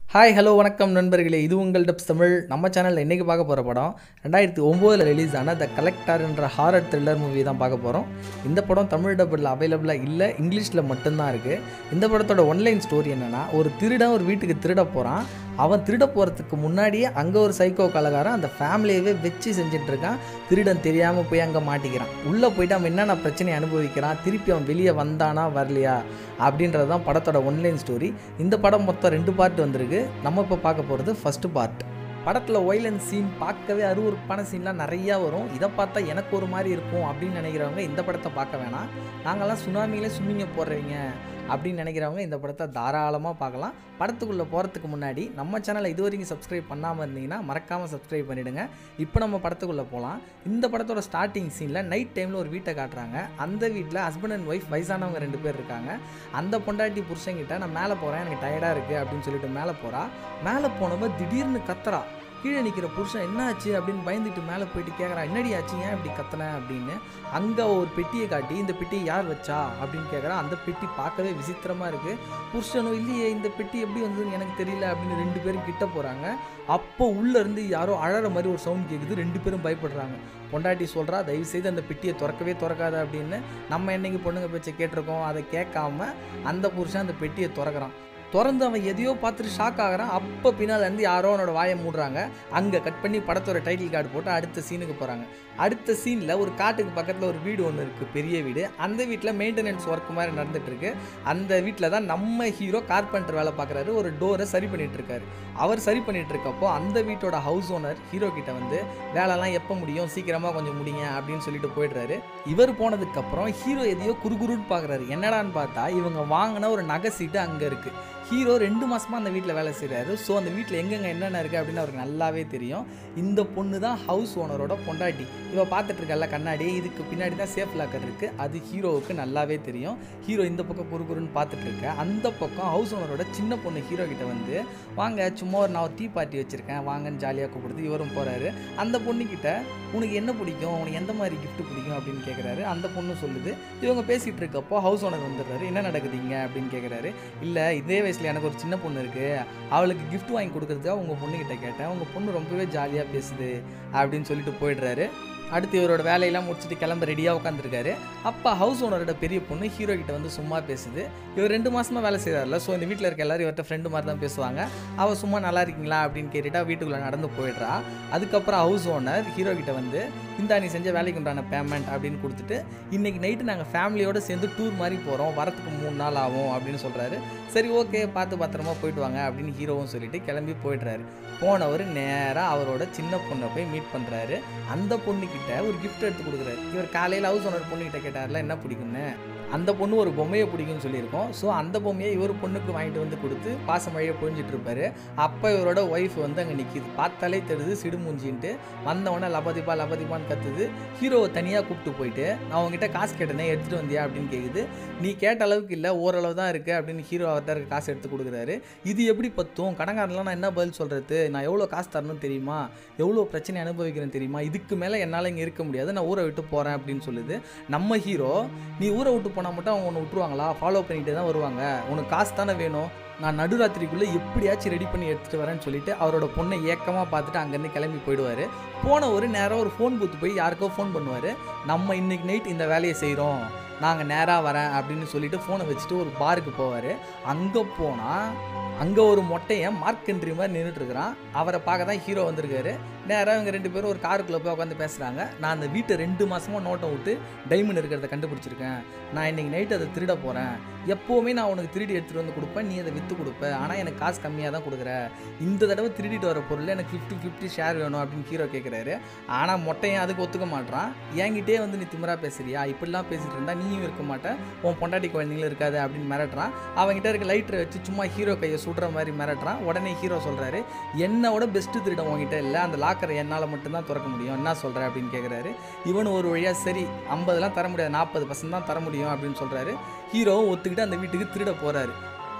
hi hello வணக்கம் நண்பர்களே இது உங்கள் டப்ஸ் தமிழ் நம்ம சேனலில் இன்றைக்கி பார்க்க போகிற படம் ரெண்டாயிரத்தி ஒம்போதில் ரிலீஸ் ஆன த கலெக்டர் என்ற ஹாரர் த்ரில்லர் மூவி தான் பார்க்க போகிறோம் இந்த படம் தமிழ் டப்பில் அவைலபிளாக இல்லை இங்கிலீஷில் மட்டும்தான் இருக்குது இந்த படத்தோட ஒன்லைன் ஸ்டோரி என்னென்னா ஒரு திருடன் ஒரு வீட்டுக்கு திருட போகிறான் அவன் திருட போகிறதுக்கு முன்னாடியே அங்கே ஒரு சைக்கோ கலகாரன் அந்த ஃபேமிலியவே வச்சு செஞ்சுட்டு இருக்கான் திருடன் தெரியாமல் போய் அங்கே மாட்டிக்கிறான் உள்ளே போயிட்டு அவன் என்னென்ன பிரச்சனையை அனுபவிக்கிறான் திருப்பி அவன் வெளியே வந்தானா வரலையா அப்படின்றது தான் படத்தோட ஒன்லைன் ஸ்டோரி இந்த படம் மொத்தம் ரெண்டு பார்ட் வந்திருக்கு நம்ம இப்போ பார்க்க போகிறது ஃபஸ்ட்டு பார்ட் படத்தில் ஒய்லன் சீன் பார்க்கவே அருவருப்பான சீன்லாம் நிறையா வரும் இதை பார்த்தா எனக்கு ஒரு மாதிரி இருக்கும் அப்படின்னு நினைக்கிறவங்க இந்த படத்தை பார்க்க வேணாம் நாங்கள்லாம் சுனாமியிலே ஸ்விம்மிங்கை போடுறவங்க அப்படின்னு நினைக்கிறவங்க இந்த படத்தை தாராளமாக பார்க்கலாம் படத்துக்குள்ளே போகிறதுக்கு முன்னாடி நம்ம சேனலை இது வரைக்கும் சப்ஸ்கிரைப் பண்ணாமல் இருந்தீங்கன்னா மறக்காமல் சப்ஸ்கிரைப் பண்ணிவிடுங்க இப்போ நம்ம படத்துக்குள்ளே போகலாம் இந்த படத்தோட ஸ்டார்டிங் சீனில் நைட் டைமில் ஒரு வீட்டை காட்டுறாங்க அந்த வீட்டில் ஹஸ்பண்ட் அண்ட் ஒய்ஃப் வயசானவங்க ரெண்டு பேர் இருக்காங்க அந்த பொண்டாட்டி புருஷங்கிட்ட நான் மேலே போகிறேன் எனக்கு டயர்டாக இருக்குது அப்படின்னு சொல்லிட்டு மேலே போகிறா மேலே போனவ திடீர்னு கத்துறா கீழே நிற்கிற புருஷன் என்ன ஆச்சு அப்படின்னு பயந்துட்டு மேலே போயிட்டு கேட்குறா என்னடி ஆச்சு ஏன் இப்படி கத்துன அப்படின்னு அங்கே ஒரு பெட்டியை காட்டி இந்த பெட்டியை யார் வச்சா அப்படின்னு கேட்குறா அந்த பெட்டி பார்க்கவே விசித்திரமாக இருக்குது புருஷனும் இல்லையே இந்த பெட்டி எப்படி வந்ததுன்னு எனக்கு தெரியல அப்படின்னு ரெண்டு பேரும் கிட்ட போகிறாங்க அப்போ உள்ளேருந்து யாரோ அழற மாதிரி ஒரு சவுண்ட் கேட்குது ரெண்டு பேரும் பயப்படுறாங்க பொண்டாட்டி சொல்கிறா தயவுசெய்து அந்த பெட்டியை திறக்கவே திறக்காத அப்படின்னு நம்ம என்னைக்கு பொண்ணுங்க பேச்சை கேட்டிருக்கோம் அதை கேட்காம அந்த புருஷன் அந்த பெட்டியை திறக்கிறான் திறந்து அவன் எதையோ பார்த்துட்டு ஷாக் ஆகிறான் அப்போ பின்னால் இருந்து யாரோ அவனோட வாயை மூடுறாங்க அங்கே கட் பண்ணி படத்தோட டைட்டில் கார்டு போட்டு அடுத்த சீனுக்கு போகிறாங்க அடுத்த சீனில் ஒரு காட்டுக்கு பக்கத்தில் ஒரு வீடு ஒன்று இருக்குது பெரிய வீடு அந்த வீட்டில் மெயின்டெனன்ஸ் ஒர்க் மாதிரி நடந்துட்டு இருக்கு அந்த வீட்டில் தான் நம்ம ஹீரோ கார்பெண்டர் வேலை பார்க்குறாரு ஒரு டோரை சரி பண்ணிட்டு இருக்காரு அவர் சரி பண்ணிட்டு இருக்கப்போ அந்த வீட்டோட ஹவுஸ் ஓனர் ஹீரோ கிட்ட வந்து வேலைலாம் எப்போ முடியும் சீக்கிரமாக கொஞ்சம் முடிங்க அப்படின்னு சொல்லிட்டு போயிடுறாரு இவர் போனதுக்கப்புறம் ஹீரோ எதையோ குறுகுறுன்னு பார்க்குறாரு என்னடான்னு பார்த்தா இவங்க வாங்கின ஒரு நகை சீட்டு அங்கே இருக்குது ஹீரோ ரெண்டு மாசமா அந்த வீட்டில் வேலை செய்கிறாரு ஸோ அந்த வீட்டில் எங்கெங்க என்னென்ன இருக்குது அப்படின்னு அவருக்கு நல்லாவே தெரியும் இந்த பொண்ணு தான் ஹவுஸ் ஓனரோட பொண்டாட்டி இவ பார்த்துட்டு இருக்கல கண்ணாடி இதுக்கு பின்னாடி தான் சேஃப் லாக்கர் இருக்குது அது ஹீரோவுக்கு நல்லாவே தெரியும் ஹீரோ இந்த பக்கம் குறுகுறுன்னு பார்த்துட்டு இருக்க அந்த பக்கம் ஹவுஸ் ஓனரோட சின்ன பொண்ணு ஹீரோ கிட்ட வந்து வாங்க சும்மா ஒரு நான் ஒரு டீ பார்ட்டி வச்சுருக்கேன் வாங்கன்னு ஜாலியாக கூப்பிடுது இவரும் போகிறாரு அந்த பொண்ணுக்கிட்ட உனக்கு என்ன பிடிக்கும் உனக்கு எந்த மாதிரி gift பிடிக்கும் அப்படின்னு கேட்குறாரு அந்த பொண்ணு சொல்லுது இவங்க பேசிகிட்டு இருக்கப்போ ஹவுஸ் ஓனர் வந்துடுறாரு என்ன நடக்குதுங்க அப்படின்னு கேட்குறாரு இல்லை இதே வயசில் எனக்கு ஒரு சின்ன பொண்ணு இருக்குது அவளுக்கு gift வாங்கி கொடுக்கறதுக்காக உங்கள் பொண்ணுக்கிட்ட கேட்டேன் உங்கள் பொண்ணு ரொம்பவே ஜாலியாக பேசுது அப்படின்னு சொல்லிட்டு போயிடுறாரு அடுத்து இவரோட வேலையெல்லாம் முடிச்சுட்டு கிளம்ப ரெடியாக உட்காந்துருக்காரு அப்பா ஹவுஸ் ஓனரோட பெரிய பொண்ணு ஹீரோ கிட்ட வந்து சும்மா பேசுது இவர் ரெண்டு மாசமா வேலை செய்கிறார்ல ஸோ இந்த வீட்டில் இருக்க எல்லாரும் இவர்கிட்ட ஃப்ரெண்டு மாதிரி தான் பேசுவாங்க அவள் சும்மா நல்லா இருக்கீங்களா அப்படின்னு கேட்டுட்டா வீட்டுக்குள்ளே நடந்து போயிடுறா அதுக்கப்புறம் ஹவுஸ் ஓனர் ஹீரோ கிட்ட வந்து இந்தா நீ செஞ்ச வேலைக்கு உண்டான பேமெண்ட் அப்படின்னு கொடுத்துட்டு இன்னைக்கு நைட்டு நாங்கள் ஃபேமிலியோடு சேர்ந்து டூர் மாதிரி போகிறோம் வரத்துக்கு மூணு நாள் ஆகும் அப்படின்னு சொல்கிறாரு சரி ஓகே பார்த்து பத்திரமா போயிட்டு வாங்க அப்படின்னு ஹீரோவும் சொல்லிட்டு கிளம்பி போயிடுறாரு போனவர் நேராக அவரோட சின்ன பொண்ணை போய் மீட் பண்ணுறாரு அந்த பொண்ணுக்கிட்ட ஒரு gift எடுத்து கொடுக்குறாரு இவர் காலையில் ஹவுஸ் ஓனர் பொண்ணுக்கிட்ட கேட்டார்ல என்ன பிடிக்கும்னு அந்த பொண்ணு ஒரு பொம்மையை பிடிக்கும்னு சொல்லியிருக்கோம் ஸோ அந்த பொம்மையை இவர் பொண்ணுக்கு வாங்கிட்டு வந்து கொடுத்து பாசமழையை பொழிஞ்சிட்டு இருப்பாரு அப்போ இவரோட ஒய்ஃப் வந்து அங்கே நிற்கிது பார்த்தாலே தெரியுது சிடுமூஞ்சின்ட்டு வந்தவொடனே லபதிப்பா லபதிப்பான்னு கத்துது ஹீரோவை தனியாக கூப்பிட்டு போயிட்டு நான் உங்ககிட்ட காசு கேட்டேனே எடுத்துகிட்டு வந்தியா அப்படின்னு கேட்குது நீ கேட்ட அளவுக்கு இல்லை ஓரளவு தான் இருக்குது அப்படின்னு ஹீரோ அவர்கிட்ட இருக்க காசு எடுத்து கொடுக்குறாரு இது எப்படி பத்தும் கடங்காரன்லாம் நான் என்ன பதில் சொல்கிறது நான் எவ்வளோ காசு தரணும் தெரியுமா எவ்வளோ பிரச்சனை அனுபவிக்கிறேன் தெரியுமா இதுக்கு மேலே என்னால் இங்கே இருக்க முடியாது நான் ஊரை விட்டு போகிறேன் அப்படின்னு சொல்லுது நம்ம ஹீரோ நீ ஊரை விட்டு போனால் மட்டும் அவங்க உன்னை விட்டுருவாங்களா ஃபாலோ பண்ணிட்டு தான் வருவாங்க உனக்கு காசு தானே வேணும் நான் நடுராத்திரிக்குள்ளே எப்படியாச்சும் ரெடி பண்ணி எடுத்துகிட்டு வரேன்னு சொல்லிட்டு அவரோட பொண்ணை ஏக்கமாக பார்த்துட்டு அங்கேருந்து கிளம்பி போயிடுவார் போன ஒரு நேரம் ஒரு ஃபோன் பூத்து போய் யாருக்கோ ஃபோன் பண்ணுவார் நம்ம இன்னைக்கு நைட் இந்த வேலையை செய்கிறோம் நாங்கள் நேராக வரேன் அப்படின்னு சொல்லிட்டு ஃபோனை வச்சுட்டு ஒரு பாருக்கு போவார் அங்கே போனால் அங்கே ஒரு மொட்டையன் மார்க் கண்ட்ரி மாதிரி நின்றுட்டு இருக்கிறான் அவரை பார்க்க தான் ஹீரோ வந்திருக்காரு நேராக இவங்க ரெண்டு பேரும் ஒரு காருக்குள்ளே போய் உட்காந்து பேசுகிறாங்க நான் அந்த வீட்டை ரெண்டு மாதமாக நோட்டம் விட்டு டைமண்ட் இருக்கிறத கண்டுபிடிச்சிருக்கேன் நான் இன்னைக்கு நைட்டு அதை திருட போகிறேன் எப்போவுமே நான் உனக்கு திருடி எடுத்துகிட்டு வந்து கொடுப்பேன் நீ அதை விற்று கொடுப்ப ஆனால் எனக்கு காசு கம்மியாக தான் கொடுக்குற இந்த தடவை திருடிட்டு வர பொருள் எனக்கு ஃபிஃப்டி ஃபிஃப்டி ஷேர் வேணும் அப்படின்னு ஹீரோ கேட்குறாரு ஆனால் மொட்டையன் அதுக்கு ஒத்துக்க மாட்றான் என்கிட்டே வந்து நீ திமிரா பேசுறியா இப்படிலாம் பேசிட்டு இருந்தா நீயும் இருக்க மாட்டேன் உன் பொண்டாட்டி குழந்தைங்களும் இருக்காது அப்படின்னு மிரட்டுறான் அவங்ககிட்ட இருக்க லைட்டரை வச்சு சும்மா ஹீரோ கையை சுடுற மாதிரி மிரட்டுறான் உடனே ஹீரோ சொல்கிறாரு என்னோட பெஸ்ட்டு திருடம் உங்ககிட்ட இல்லை அந்த லாக்கரை என்னால் மட்டும்தான் திறக்க முடியும் என்ன சொல்கிற அப்படின்னு கேட்குறாரு இவனு ஒரு வழியாக சரி ஐம்பதுலாம் தர முடியாது நாற்பது பர்சன்ட் தான் தர முடியும் அப்படின்னு சொல்கிறாரு ஹீரோவும் ஒத்துக்கிட்டு அந்த வீட்டுக்கு திருட போகிறாரு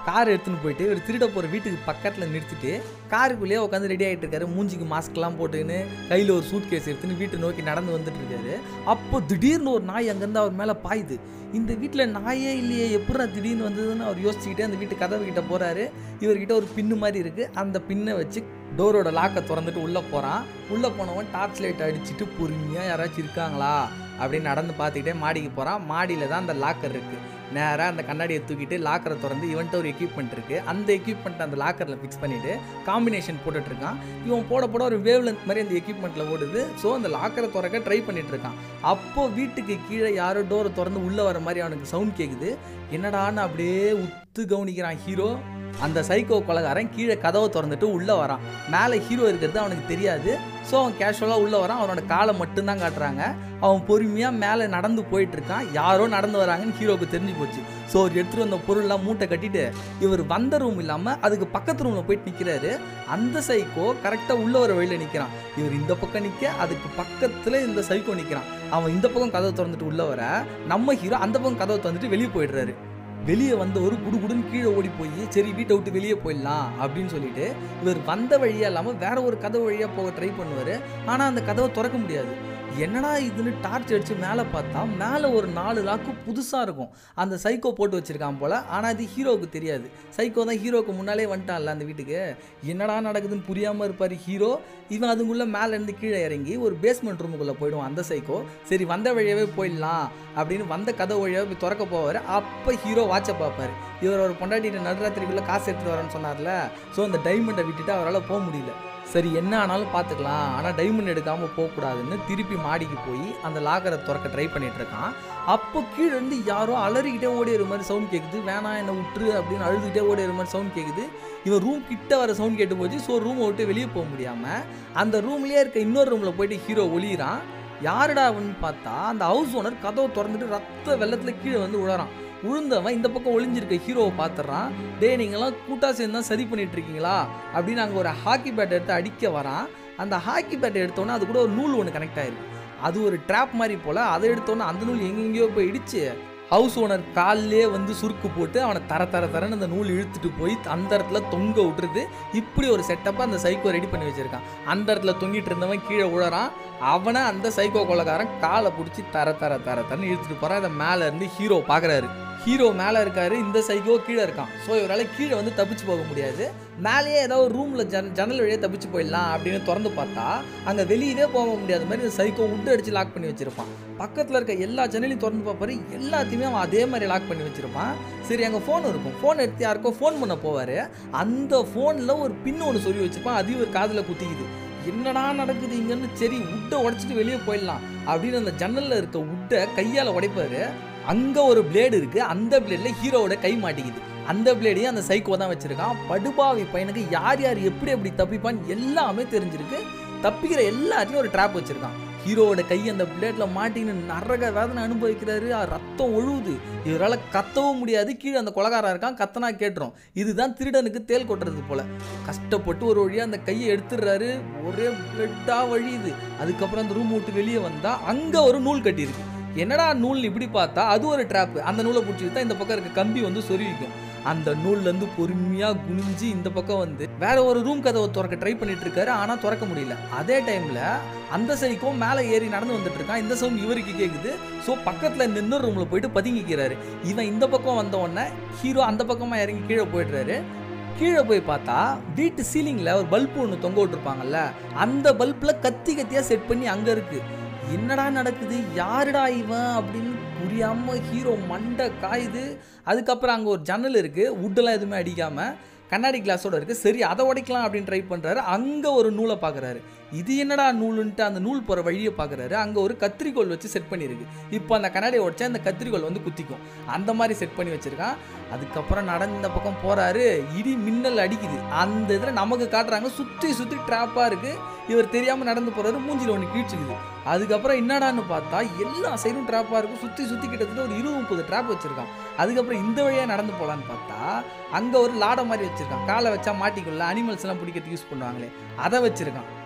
கார் எடுத்துன்னு போயிட்டு இவர் திருட போகிற வீட்டுக்கு பக்கத்தில் நிறுத்திட்டு காருக்குள்ளேயே உட்காந்து ரெடி ஆகிட்டு இருக்காரு மூஞ்சிக்கு மாஸ்க்லாம் போட்டுக்கின்னு கையில் ஒரு சூட் கேஸ் எடுத்துன்னு வீட்டை நோக்கி நடந்து வந்துட்டு இருக்காரு அப்போ திடீர்னு ஒரு நாய் அங்கேருந்து அவர் மேலே பாயுது இந்த வீட்டில் நாயே இல்லையே எப்படா திடீர்னு வந்ததுன்னு அவர் யோசிச்சுக்கிட்டே அந்த வீட்டு கதவு கிட்ட போகிறாரு இவர்கிட்ட ஒரு பின்னு மாதிரி இருக்குது அந்த பின்னை வச்சு டோரோட லாக்கை திறந்துட்டு உள்ளே போகிறான் உள்ளே போனவன் டார்ச் லைட் அடிச்சுட்டு பொறுமையாக யாராச்சும் இருக்காங்களா அப்படின்னு நடந்து பார்த்துக்கிட்டே மாடிக்கு போகிறான் மாடியில் தான் அந்த லாக்கர் இருக்குது நேராக அந்த கண்ணாடியை தூக்கிட்டு லாக்கரை திறந்து இவன்ட்ட ஒரு எக்யூப்மெண்ட் இருக்குது அந்த எக்யூப்மெண்ட் அந்த லாக்கரில் ஃபிக்ஸ் பண்ணிவிட்டு காம்பினேஷன் போட்டுட்ருக்கான் இவன் போட போட ஒரு வேவ் லென்த் மாதிரி அந்த எக்யூப்மெண்ட்டில் ஓடுது ஸோ அந்த லாக்கரை திறக்க ட்ரை பண்ணிட்டு இருக்கான் அப்போ வீட்டுக்கு கீழே யாரோ டோரை திறந்து உள்ளே வர மாதிரி அவனுக்கு சவுண்ட் கேட்குது என்னடான்னு அப்படியே உத்து கவனிக்கிறான் ஹீரோ அந்த சைக்கோ கொலகாரன் கீழே கதவை திறந்துட்டு உள்ளே வரான் மேலே ஹீரோ இருக்கிறது அவனுக்கு தெரியாது ஸோ அவன் கேஷுவலாக உள்ளே வரான் அவனோட காலை மட்டும்தான் காட்டுறாங்க அவன் பொறுமையாக மேலே நடந்து போயிட்டு இருக்கான் யாரோ நடந்து வராங்கன்னு ஹீரோவுக்கு தெரிஞ்சு போச்சு ஸோ அவர் எடுத்துகிட்டு வந்த பொருள்லாம் மூட்டை கட்டிட்டு இவர் வந்த ரூம் இல்லாமல் அதுக்கு பக்கத்து ரூமில் போயிட்டு நிற்கிறாரு அந்த சைக்கோ கரெக்டாக உள்ள வர வழியில் நிற்கிறான் இவர் இந்த பக்கம் நிற்க அதுக்கு பக்கத்தில் இந்த சைக்கோ நிற்கிறான் அவன் இந்த பக்கம் கதவை திறந்துட்டு உள்ள வர நம்ம ஹீரோ அந்த பக்கம் கதவை திறந்துட்டு வெளியே போயிடுறாரு வெளியே வந்தவர் குடுகுடுன்னு கீழே ஓடி போய் சரி வீட்டை விட்டு வெளியே போயிடலாம் அப்படின்னு சொல்லிட்டு இவர் வந்த வழியா இல்லாமல் வேற ஒரு கதவு வழியாக போக ட்ரை பண்ணுவார் ஆனால் அந்த கதவை திறக்க முடியாது என்னடா இதுன்னு டார்ச் அடிச்சு மேலே பார்த்தா மேலே ஒரு நாலு லாக்கு புதுசாக இருக்கும் அந்த சைக்கோ போட்டு வச்சிருக்கான் போல ஆனால் அது ஹீரோவுக்கு தெரியாது சைக்கோ தான் ஹீரோவுக்கு முன்னாலே வந்துட்டான்ல அந்த வீட்டுக்கு என்னடா நடக்குதுன்னு புரியாமல் இருப்பார் ஹீரோ இவன் அதுக்குள்ளே மேலே இருந்து கீழே இறங்கி ஒரு பேஸ்மெண்ட் ரூமுக்குள்ளே போயிடுவான் அந்த சைக்கோ சரி வந்த வழியாவே போயிடலாம் அப்படின்னு வந்த கதவு வழியாவே போய் திறக்க போவார் அப்போ ஹீரோ வாட்சை பார்ப்பாரு இவர் ஒரு பொண்டாட்டிட்டு நடுராத்திரிக்குள்ளே காசு எடுத்துட்டு வரேன்னு சொன்னார்ல ஸோ அந்த டைமண்டை விட்டுட்டு அவரால் போக முடியல சரி என்ன ஆனாலும் பார்த்துக்கலாம் ஆனால் டைமண்ட் எடுக்காமல் போகக்கூடாதுன்னு திருப்பி மாடிக்கு போய் அந்த லாக்கரை திறக்க ட்ரை பண்ணிட்டு இருக்கான் அப்போ கீழே இருந்து யாரோ அலறிக்கிட்டே ஓடி வர மாதிரி சவுண்ட் கேட்குது வேணாம் என்னை விட்டுரு அப்படின்னு அழுதுகிட்டே ஓடி வர மாதிரி சவுண்ட் கேட்குது இவன் ரூம் கிட்ட வர சவுண்ட் கேட்டு போச்சு ஸோ ரூமை விட்டு வெளியே போக முடியாமல் அந்த ரூம்லேயே இருக்க இன்னொரு ரூமில் போயிட்டு ஹீரோ ஒளியிறான் யாருடா அவன்னு பார்த்தா அந்த ஹவுஸ் ஓனர் கதவை திறந்துட்டு ரத்த வெள்ளத்தில் கீழே வந்து விழறான் உழுந்தவன் இந்த பக்கம் ஒளிஞ்சிருக்க ஹீரோவை பார்த்துறான் டேய் நீங்களாம் கூட்டா சேர்ந்து தான் சரி பண்ணிட்டு இருக்கீங்களா அப்படின்னு அங்கே ஒரு ஹாக்கி பேட் எடுத்து அடிக்க வரான் அந்த ஹாக்கி பேட் எடுத்தோன்னே அது கூட ஒரு நூல் ஒன்று கனெக்ட் ஆயிருக்கு அது ஒரு ட்ராப் மாதிரி போல் அதை எடுத்தோன்னே அந்த நூல் எங்கெங்கேயோ போய் இடிச்சு ஹவுஸ் ஓனர் காலிலே வந்து சுருக்கு போட்டு அவனை தர தர தரன்னு அந்த நூல் இழுத்துட்டு போய் அந்த இடத்துல தொங்க விட்டுருது இப்படி ஒரு செட்டப்பை அந்த சைக்கோ ரெடி பண்ணி வச்சிருக்கான் அந்த இடத்துல தொங்கிட்டு இருந்தவன் கீழே விழறான் அவனை அந்த சைக்கோ கொலகாரன் காலை பிடிச்சி தர தர தர தரன்னு இழுத்துட்டு போகிறான் அதை மேலே இருந்து ஹீரோ பார்க்குறாரு ஹீரோ மேலே இருக்காரு இந்த சைக்கோ கீழே இருக்கான் ஸோ இவரால் கீழே வந்து தப்பிச்சு போக முடியாது மேலேயே ஏதோ ஒரு ரூமில் ஜன் ஜன்னல் வழியாக தப்பிச்சு போயிடலாம் அப்படின்னு திறந்து பார்த்தா அங்கே வெளியவே போக முடியாத மாதிரி இந்த சைக்கோ உட்டு அடித்து லாக் பண்ணி வச்சிருப்பான் பக்கத்தில் இருக்க எல்லா ஜன்னலையும் திறந்து பார்ப்பாரு எல்லாத்தையுமே அவன் அதே மாதிரி லாக் பண்ணி வச்சிருப்பான் சரி அங்கே ஃபோன் இருக்கும் ஃபோன் எடுத்து யாருக்கோ ஃபோன் பண்ண போவார் அந்த ஃபோனில் ஒரு பின் ஒன்று சொல்லி வச்சிருப்பான் அதையும் ஒரு காதில் குத்திக்குது என்னடா நடக்குது இங்கன்னு சரி உட்டை உடைச்சிட்டு வெளியே போயிடலாம் அப்படின்னு அந்த ஜன்னலில் இருக்க உட்டை கையால் உடைப்பாரு அங்கே ஒரு பிளேடு இருக்குது அந்த பிளேடில் ஹீரோவோட கை மாட்டிக்குது அந்த பிளேடையும் அந்த சைக்கோ தான் வச்சுருக்கான் படுபாவி பையனுக்கு யார் யார் எப்படி எப்படி தப்பிப்பான்னு எல்லாமே தெரிஞ்சிருக்கு தப்பிக்கிற எல்லாத்தையும் ஒரு ட்ராப் வச்சுருக்கான் ஹீரோவோட கை அந்த பிளேட்டில் மாட்டின்னு நரக வேதனை அனுபவிக்கிறாரு அஹ் ரத்தம் ஒழுகுது இவரால் கத்தவும் முடியாது கீழே அந்த கொலகாரன் இருக்கான் கத்தனா கேட்டுரும் இதுதான் திருடனுக்கு தேல் கொட்டுறது போல கஷ்டப்பட்டு ஒரு வழியாக அந்த கையை எடுத்துடுறாரு ஒரே பிளட்டாக வழியுது அதுக்கப்புறம் அந்த ரூம் விட்டு வெளியே வந்தால் அங்கே ஒரு நூல் கட்டியிருக்கு என்னடா நூல் இப்படி பார்த்தா அது ஒரு ட்ராப் அந்த நூலை பிடிச்சிட்டு தான் இந்த பக்கம் இருக்க கம்பி வந்து சொருவிக்கும் அந்த நூல்லேருந்து பொறுமையாக குனிஞ்சு இந்த பக்கம் வந்து வேற ஒரு ரூம் கதவை திறக்க ட்ரை பண்ணிட்டு இருக்காரு ஆனால் திறக்க முடியல அதே டைமில் அந்த சைக்கும் மேலே ஏறி நடந்து வந்துட்டு இருக்கான் இந்த சவுண்ட் இவருக்கு கேட்குது ஸோ பக்கத்தில் நின்று ரூமில் போயிட்டு பதுங்கிக்கிறாரு இவன் இந்த பக்கம் வந்த உடனே ஹீரோ அந்த பக்கமாக இறங்கி கீழே போயிடுறாரு கீழே போய் பார்த்தா வீட்டு சீலிங்கில் ஒரு பல்பு ஒன்று தொங்க விட்டுருப்பாங்கல்ல அந்த பல்பில் கத்தி கத்தியாக செட் பண்ணி அங்கே இருக்குது என்னடா நடக்குது யாருடா இவன் அப்படின்னு புரியாம ஹீரோ மண்டை காயுது அதுக்கப்புறம் அங்கே ஒரு ஜன்னல் இருக்குது வுட்டெல்லாம் எதுவுமே அடிக்காமல் கண்ணாடி கிளாஸோட இருக்குது சரி அதை உடைக்கலாம் அப்படின்னு ட்ரை பண்ணுறாரு அங்கே ஒரு நூலை பார்க்குறாரு இது என்னடா நூலுன்ட்டு அந்த நூல் போகிற வழியை பார்க்குறாரு அங்கே ஒரு கத்திரிக்கோல் வச்சு செட் பண்ணியிருக்கு இப்போ அந்த கண்ணாடியை உடைச்சா அந்த கத்திரிக்கோல் வந்து குத்திக்கும் அந்த மாதிரி செட் பண்ணி வச்சுருக்கான் அதுக்கப்புறம் நடந்து இந்த பக்கம் போகிறாரு இடி மின்னல் அடிக்குது அந்த இதில் நமக்கு காட்டுறாங்க சுற்றி சுற்றி ட்ராப்பாக இருக்குது இவர் தெரியாமல் நடந்து போகிறாரு மூஞ்சில் ஒன்று கீழ்ச்சிக்குது அதுக்கப்புறம் என்னடான்னு பார்த்தா எல்லா சைடும் ட்ராப்பாக இருக்கும் சுற்றி சுற்றி கிட்டத்தட்ட ஒரு இருபது முப்பது ட்ராப் வச்சுருக்கான் அதுக்கப்புறம் இந்த வழியாக நடந்து போகலான்னு பார்த்தா அங்கே ஒரு லாடை மாதிரி வச்சுருக்கான் காலை வச்சா மாட்டிக்குள்ள அனிமல்ஸ் எல்லாம் பிடிக்கிறதுக்கு யூஸ் பண்ணுவாங்களே அதை வச்சுருக்கான்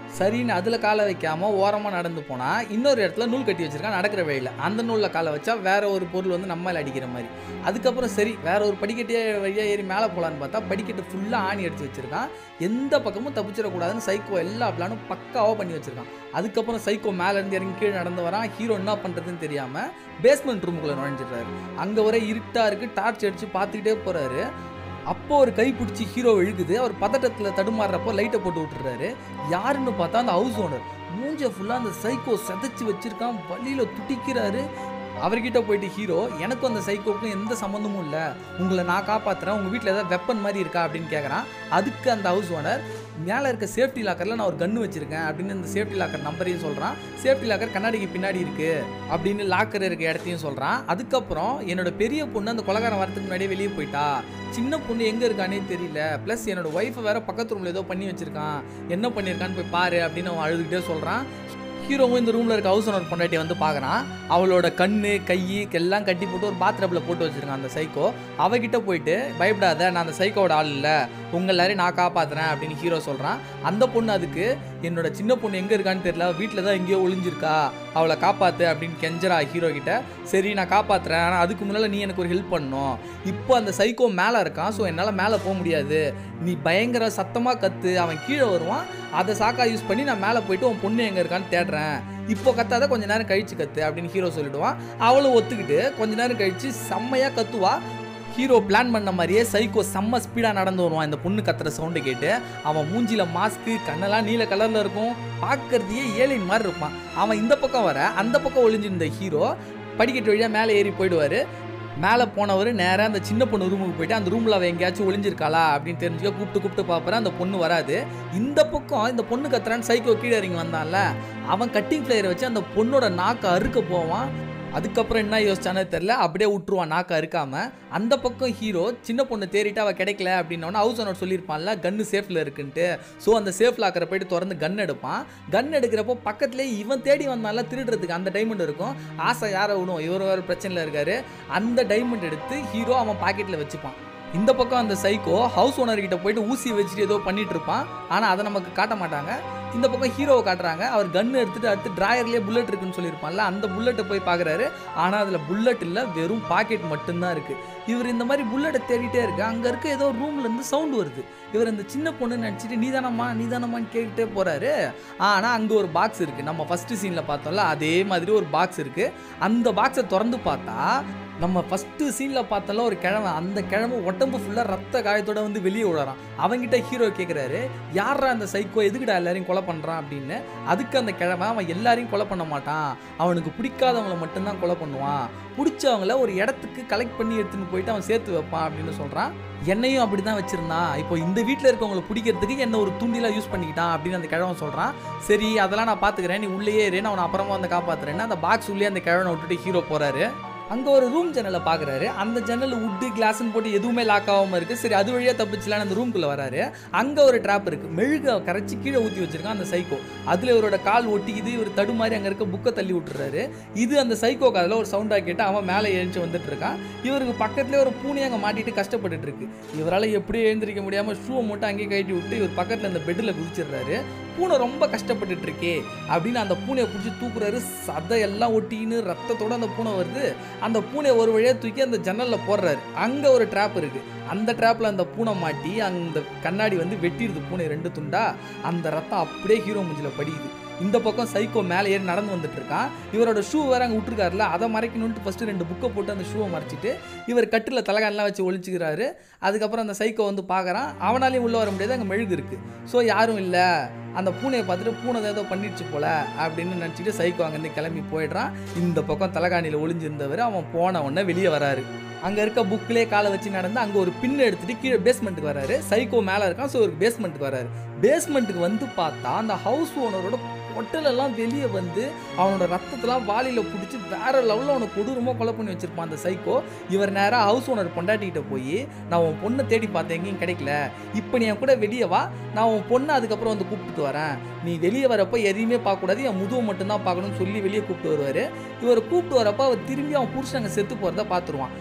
சரின்னு அதில் காலை வைக்காம ஓரமாக நடந்து போனால் இன்னொரு இடத்துல நூல் கட்டி வச்சிருக்கான் நடக்கிற வழியில் அந்த நூலில் காலை வச்சா வேற ஒரு பொருள் வந்து நம்ம மேல அடிக்கிற மாதிரி அதுக்கப்புறம் சரி வேற ஒரு படிக்கட்டே வழியாக ஏறி மேலே போகலான்னு பார்த்தா படிக்கட்டு ஃபுல்லாக ஆணி அடிச்சு வச்சிருக்கான் எந்த பக்கமும் தப்பிச்சிடக்கூடாதுன்னு சைக்கோ எல்லா பிளானும் பக்காவாக பண்ணி வச்சிருக்கான் அதுக்கப்புறம் சைக்கோ மேலே இருந்து இறங்கி கீழே நடந்து வரான் ஹீரோ என்ன பண்ணுறதுன்னு தெரியாமல் பேஸ்மெண்ட் ரூமுக்குள்ளே நுழைஞ்சிடுறாரு அங்கே ஒரே இருட்டாக இருக்குது டார்ச் அடித்து பார்த்துக்கிட்டே போகிறாரு அப்போ ஒரு கை பிடிச்சி ஹீரோ இழுக்குது அவர் பதட்டத்தில் தடுமாறுறப்போ லைட்டை போட்டு விட்டுறாரு யாருன்னு பார்த்தா அந்த ஹவுஸ் ஓனர் மூஞ்ச ஃபுல்லாக அந்த சைக்கோ சதைச்சு வச்சிருக்கான் வழியில் துடிக்கிறாரு அவர்கிட்ட போயிட்டு ஹீரோ எனக்கும் அந்த சைக்கோவுக்கும் எந்த சம்மந்தமும் இல்லை உங்களை நான் காப்பாற்றுறேன் உங்கள் வீட்டில் ஏதாவது வெப்பன் மாதிரி இருக்கா அப்படின்னு கேட்குறான் அதுக்கு அந்த ஹவுஸ் ஓனர் மேலே இருக்க சேஃப்டி லாக்கரில் நான் ஒரு கன்று வச்சிருக்கேன் அப்படின்னு இந்த சேஃப்டி லாக்கர் நம்பரையும் சொல்கிறான் சேஃப்டி லாக்கர் கண்ணாடிக்கு பின்னாடி இருக்கு அப்படின்னு லாக்கர் இருக்க இடத்தையும் சொல்கிறான் அதுக்கப்புறம் என்னோட பெரிய பொண்ணு அந்த கொலகாரம் வரதுக்கு முன்னாடியே வெளியே போயிட்டா சின்ன பொண்ணு எங்கே இருக்கானே தெரியல ப்ளஸ் என்னோட ஒய்ஃபை வேற பக்கத்து ரூமில் ஏதோ பண்ணி வச்சிருக்கான் என்ன பண்ணியிருக்கான்னு போய் பாரு அப்படின்னு அவன் அழுதுகிட்டே சொல்கிறான் ஹீரோவும் இந்த ரூமில் இருக்க ஹவுஸ் ஓனர் பொண்டாட்டி வந்து பார்க்குறான் அவளோட கண்ணு கை எல்லாம் கட்டி போட்டு ஒரு பாத்ரூமில் போட்டு வச்சிருக்கான் அந்த சைக்கோ அவகிட்ட போயிட்டு பயப்படாத நான் அந்த சைக்கோட ஆள் இல்லை உங்கள் எல்லாரையும் நான் காப்பாத்துறேன் அப்படின்னு ஹீரோ சொல்கிறான் அந்த பொண்ணு அதுக்கு என்னோட சின்ன பொண்ணு எங்கே இருக்கான்னு தெரியல வீட்டில் தான் எங்கேயோ ஒளிஞ்சிருக்கா அவளை காப்பாத்து அப்படின்னு கெஞ்சரா ஹீரோ கிட்ட சரி நான் காப்பாத்துறேன் ஆனால் அதுக்கு முன்னால் நீ எனக்கு ஒரு ஹெல்ப் பண்ணணும் இப்போ அந்த சைக்கோ மேலே இருக்கான் ஸோ என்னால் மேலே போக முடியாது நீ பயங்கர சத்தமாக கத்து அவன் கீழே வருவான் அதை சாக்கா யூஸ் பண்ணி நான் மேலே போயிட்டு உன் பொண்ணு எங்கே இருக்கான்னு தேடுறேன் இப்போ கத்தாத கொஞ்ச நேரம் கழிச்சு கத்து அப்படின்னு ஹீரோ சொல்லிடுவான் அவளும் ஒத்துக்கிட்டு கொஞ்ச நேரம் கழிச்சு செம்மையாக கத்துவா ஹீரோ பிளான் பண்ண மாதிரியே சைக்கோ செம்ம ஸ்பீடாக நடந்து வருவான் இந்த பொண்ணு கத்துற சவுண்டு கேட்டு அவன் மூஞ்சில மாஸ்க்கு கண்ணெல்லாம் நீல கலரில் இருக்கும் பார்க்கறதையே ஏலின் மாதிரி இருப்பான் அவன் இந்த பக்கம் வர அந்த பக்கம் ஒளிஞ்சிருந்த ஹீரோ படிக்கட்டு வழியாக மேலே ஏறி போயிடுவார் மேலே போனவர் நேராக அந்த சின்ன பொண்ணு ரூமுக்கு போயிட்டு அந்த ரூமில் அவள் எங்கேயாச்சும் ஒளிஞ்சிருக்காளா அப்படின்னு தெரிஞ்சுக்க கூப்பிட்டு கூப்பிட்டு பார்ப்பறேன் அந்த பொண்ணு வராது இந்த பக்கம் இந்த பொண்ணு கத்துறான்னு சைக்கோ கீழே இறங்கி வந்தான்ல அவன் கட்டிங் ஃப்ளையரை வச்சு அந்த பொண்ணோட நாக்கை அறுக்க போவான் அதுக்கப்புறம் என்ன யோசிச்சானே தெரில அப்படியே விட்டுருவான் நாக்க அறுக்காம அந்த பக்கம் ஹீரோ சின்ன பொண்ணு தேறிட்டு அவள் கிடைக்கல அப்படின்னோடனே ஹவுஸ் ஓனர் சொல்லியிருப்பான்ல கன்னு சேஃபில் இருக்குன்ட்டு ஸோ அந்த சேஃப் லாக்கரை போயிட்டு திறந்து கன் எடுப்பான் கன் எடுக்கிறப்போ பக்கத்துலேயே இவன் தேடி வந்தால திருடுறதுக்கு அந்த டைமண்ட் இருக்கும் ஆசை யாரை விடும் இவர் வேறு பிரச்சனையில் இருக்காரு அந்த டைமண்ட் எடுத்து ஹீரோ அவன் பாக்கெட்டில் வச்சுப்பான் இந்த பக்கம் அந்த சைக்கோ ஹவுஸ் ஓனர் கிட்ட போயிட்டு ஊசி வச்சுட்டு ஏதோ பண்ணிட்டு இருப்பான் ஆனால் அதை நமக்கு காட்ட மாட்டாங்க இந்த பக்கம் ஹீரோவை காட்டுறாங்க அவர் கன் எடுத்துட்டு அடுத்து டிராயர்லேயே புல்லட் இருக்குன்னு சொல்லியிருப்பான்ல அந்த புல்லட்டை போய் பார்க்குறாரு ஆனால் அதில் புல்லட் இல்லை வெறும் பாக்கெட் மட்டும்தான் இருக்கு இவர் இந்த மாதிரி புல்லட்டை தேடிட்டே இருக்கு அங்கே இருக்க ஏதோ ரூம்ல இருந்து சவுண்ட் வருது இவர் இந்த சின்ன பொண்ணு நினச்சிட்டு நீதானம்மா நீதானம்மான்னு கேட்டுட்டே போறாரு ஆனால் அங்கே ஒரு பாக்ஸ் இருக்கு நம்ம ஃபர்ஸ்ட் சீனில் பார்த்தோம்ல அதே மாதிரி ஒரு பாக்ஸ் இருக்கு அந்த பாக்ஸை திறந்து பார்த்தா நம்ம ஃபஸ்ட்டு சீனில் பார்த்தோம்ல ஒரு கிழமை அந்த கிழமை உடம்பு ஃபுல்லாக ரத்த காயத்தோட வந்து வெளியே விழறான் அவன்கிட்ட ஹீரோ கேட்குறாரு யாரா அந்த சைக்கோ எதுக்குடா எல்லாரையும் கொலை பண்ணுறான் அப்படின்னு அதுக்கு அந்த கிழமை அவன் எல்லாரையும் கொலை பண்ண மாட்டான் அவனுக்கு பிடிக்காதவங்கள மட்டும்தான் கொலை பண்ணுவான் பிடிச்சவங்கள ஒரு இடத்துக்கு கலெக்ட் பண்ணி எடுத்துன்னு போயிட்டு அவன் சேர்த்து வைப்பான் அப்படின்னு சொல்கிறான் என்னையும் அப்படி தான் வச்சிருந்தான் இப்போ இந்த வீட்டில் இருக்கவங்களை பிடிக்கிறதுக்கு என்ன ஒரு தூண்டிலாம் யூஸ் பண்ணிக்கிட்டான் அப்படின்னு அந்த கிழவன் சொல்கிறான் சரி அதெல்லாம் நான் பார்த்துக்கிறேன் நீ உள்ளேயே இரு நான் அவனை அப்புறமா வந்து காப்பாற்றுறேன்னு அந்த பாக்ஸ் உள்ளே அந்த கிழவனை விட்டுட்டு ஹீரோ போகிறாரு அங்கே ஒரு ரூம் ஜன்னலை பார்க்குறாரு அந்த ஜன்னல் உட்டு கிளாஸ்னு போட்டு எதுவுமே லாக் ஆகாமல் இருக்குது சரி அது வழியாக தப்பிச்சலான்னு அந்த ரூம்குள்ளே வராரு அங்கே ஒரு ட்ராப் இருக்குது மெழுக கரைச்சி கீழே ஊற்றி வச்சிருக்கான் அந்த சைக்கோ அதில் இவரோட கால் ஒட்டிக்குது இவர் தடுமாறி அங்கே இருக்க புக்கை தள்ளி விட்டுறாரு இது அந்த சைக்கோ காதில் ஒரு சவுண்டாக கேட்டு அவன் மேலே எழுந்து வந்துட்டு இருக்கான் இவருக்கு பக்கத்துலேயே ஒரு பூனை அங்கே மாட்டிட்டு கஷ்டப்பட்டுட்டு இருக்கு இவரால் எப்படி எழுந்திருக்க முடியாமல் ஷூவை மட்டும் அங்கேயே கழட்டி விட்டு இவர் பக்கத்தில் அந்த பெட்டில் குதிச்சிடுறாரு பூனை ரொம்ப கஷ்டப்பட்டுட்டு இருக்கே அப்படின்னு அந்த பூனையை பிடிச்சி தூக்குறாரு சதையெல்லாம் ஒட்டின்னு ரத்தத்தோட அந்த பூனை வருது அந்த பூனையை ஒரு வழியாக தூக்கி அந்த ஜன்னலில் போடுறாரு அங்கே ஒரு ட்ராப் இருக்கு அந்த ட்ராப்பில் அந்த பூனை மாட்டி அந்த கண்ணாடி வந்து வெட்டிடுது பூனை ரெண்டு துண்டா அந்த ரத்தம் அப்படியே ஹீரோ மூஞ்சில் படியுது இந்த பக்கம் சைக்கோ மேலே ஏறி நடந்து வந்துட்டு இருக்கான் இவரோட ஷூ வேற அங்கே விட்டுருக்காருல அதை மறைக்கணும்னு ஃபர்ஸ்ட் ரெண்டு புக்கை போட்டு அந்த ஷூவை மறைச்சிட்டு இவர் கட்டில் தலைகானெலாம் வச்சு ஒழிச்சுக்கிறாரு அதுக்கப்புறம் அந்த சைக்கோ வந்து பார்க்குறான் அவனாலையும் உள்ளே வர முடியாது அங்கே மெழுகு இருக்கு ஸோ யாரும் இல்லை அந்த பூனையை பார்த்துட்டு பூனை தான் ஏதோ பண்ணிடுச்சு போல அப்படின்னு நினச்சிட்டு சைக்கோ அங்கேருந்து கிளம்பி போயிடுறான் இந்த பக்கம் தலைகாணியில் ஒளிஞ்சிருந்தவர் அவன் போன உடனே வெளியே வராரு அங்கே இருக்க புக்லேயே காலை வச்சு நடந்து அங்கே ஒரு பின் எடுத்துட்டு கீழே பேஸ்மெண்ட்டுக்கு வராரு சைக்கோ மேலே இருக்கான் ஸோ ஒரு பேஸ்மெண்ட்டுக்கு வராரு பேஸ்மெண்ட்டுக்கு வந்து பார்த்தா அந்த ஹவுஸ் ஓனரோட பொட்டலெல்லாம் வெளியே வந்து அவனோட ரத்தத்தெல்லாம் வாளியில் பிடிச்சி வேற லெவலில் அவனை கொடூரமாக கொலை பண்ணி வச்சிருப்பான் அந்த சைக்கோ இவர் நேராக ஹவுஸ் ஓனர் பொண்டாட்டிகிட்ட போய் நான் உன் பொண்ணை தேடி பார்த்தேன் எங்கேயும் கிடைக்கல இப்போ நீ என் கூட வெளியே வா நான் உன் பொண்ணை அதுக்கப்புறம் வந்து கூப்பிட்டுட்டு வரேன் நீ வெளியே வரப்போ எதையுமே பார்க்கக்கூடாது என் முதுவை மட்டும்தான் பார்க்கணும்னு சொல்லி வெளியே கூப்பிட்டு வருவார் இவர் கூப்பிட்டு வரப்போ அவர் திரும்பி அவன் புருஷன் அங்கே செத்து போகிறத பார்த்துருவான்